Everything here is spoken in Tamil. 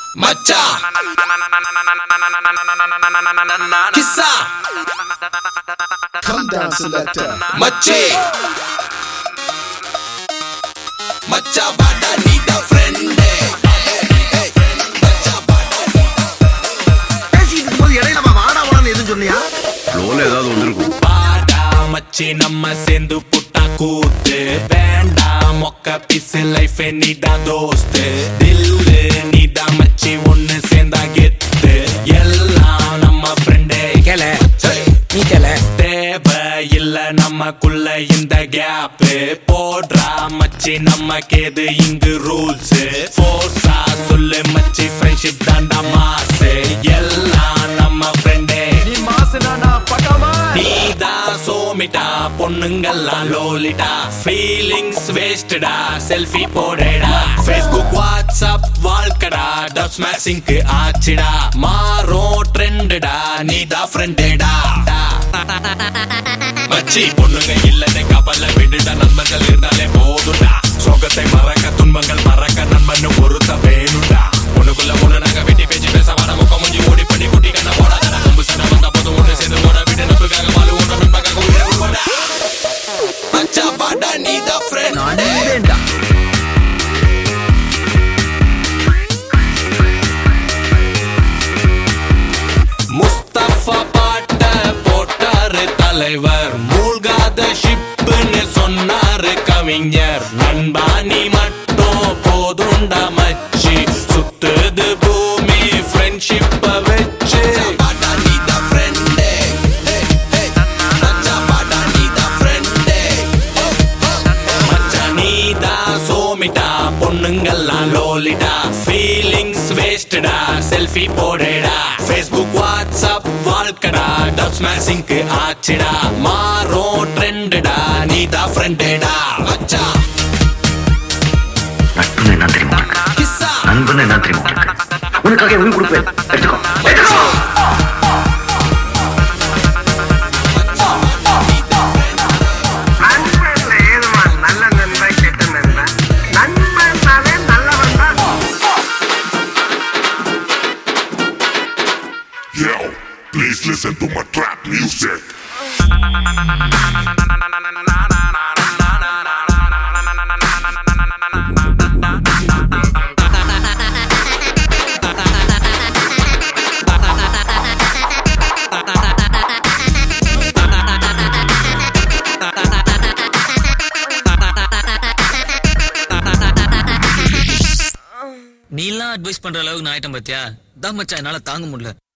மச்சா கிஸ்ஸா Come down, selector. மச்சி மச்சா பாடா நீ தான் ஃப்ரெண்டே பேசிட்டு இருக்கும்போது இடையில நம்ம வாடா வாடான்னு எதுவும் சொன்னியா ஃப்ளோல ஏதாவது வந்திருக்கும் பாடா மச்சி நம்ம சேர்ந்து புட்டா கூத்து வேண்டாம் மொக்க பிசு லைஃப் நீதான் தோஸ்து தில்லு நீதான் மச்சி ஒண்ணு சேர்ந்தா கெத்து எல்லாம் நம்ம ஃப்ரெண்டே கேள நீ கேள தேவை இல்ல நமக்குள்ள இந்த கேப் போடுறா மச்சி நமக்கேது இங்கு ரூல்ஸ் ஃபோர்ஸா சொல்லு மச்சி ஃப்ரெண்ட்ஷிப் தாண்டா மாசு எல்லாம் நம்ம ஃப்ரெண்டே நீ மாசுனா நான் பட்டாமா நீதான் சோமிட்டா பொண்ணுங்கெல்லாம் லோலிட்டா ஃபீலிங்ஸ் வேஸ்டடா செல்ஃபி போடடா ஃபேஸ்புக் வாட்ஸ்அப் வாழ்க்கடா டப் ஸ்மாஷிங்க்கு ஆச்சுடா மாறும் ட்ரெண்டுடா நீதான் ஃப்ரெண்டேடா மச்சி பொண்ணுங்க இல்லன்னு கப்பல்ல விடுடா நண்பர்கள் இருந்தாலே போதுடா சோகத்தை மறக்க துன்பங்கள் மறக்க நண்பன்னு பொருத்த வேணுடா ஒண்ணுக்குள்ள ஒண்ணு நாங்க வெட்டி பேச்சு பேச வர முக்கம் முடிஞ்சு ஓடி பண்ணி குட்டி கண்ண போடாத கொம்பு சண்டை வந்த போதும் ஒண்ணு சேர்ந்து ஓட விட்டு நட்புக்காக வாழு ஒண்ணு நண்பக்காக உயிரை விடுவாடா மச்சா பாடா நீ தான் ஃப்ரெண்ட் வேண்டாம் முஸ்தபா பாட்ட போட்டாரு தலைவர் மூழ்காத ஷிப்புன்னு சொன்னாரு கவிஞர் நண்பா நீ மட்டும் போதுண்டா மச்சி சுத்துது பூமி ஃப்ரெண்ட்ஷிப்ப வச்சு சோமிட்டா பொண்ணுங்கெல்லாம் லோலிடா ஃபீலிங்ஸ் வேஸ்டடா செல்ஃபி போடடா ஃபேஸ்புக் வாட்ஸ்அப் வாழ்க்கடா டப் ஸ்மாஷிங்க்கு ஆச்சுடா மாறும் ட்ரெண்டுடா நீதா ஃப்ரெண்டேடா மச்சா நட்புன்னு என்ன தெரியுமா உனக்கு? கிஸ்ஸா நண்பன்னு என்ன தெரியுமா உனக்கு? உனக்காக என் உயிர் கொடுப்பேன் எடுத்துக்கோ எடுத்துக்கோ நண்பன்ல ஏதுமா நல்ல நண்பன் கெட்ட நண்பன் நண்பன்னாலே நல்லவன் தான் Yo, please listen to my trap music. நீ எல்லாம் அட்வைஸ் பண்ற அளவுக்கு நான் ஆயிட்டேன் பாத்தியா தான் மச்சான் என்னால தாங்க முடியல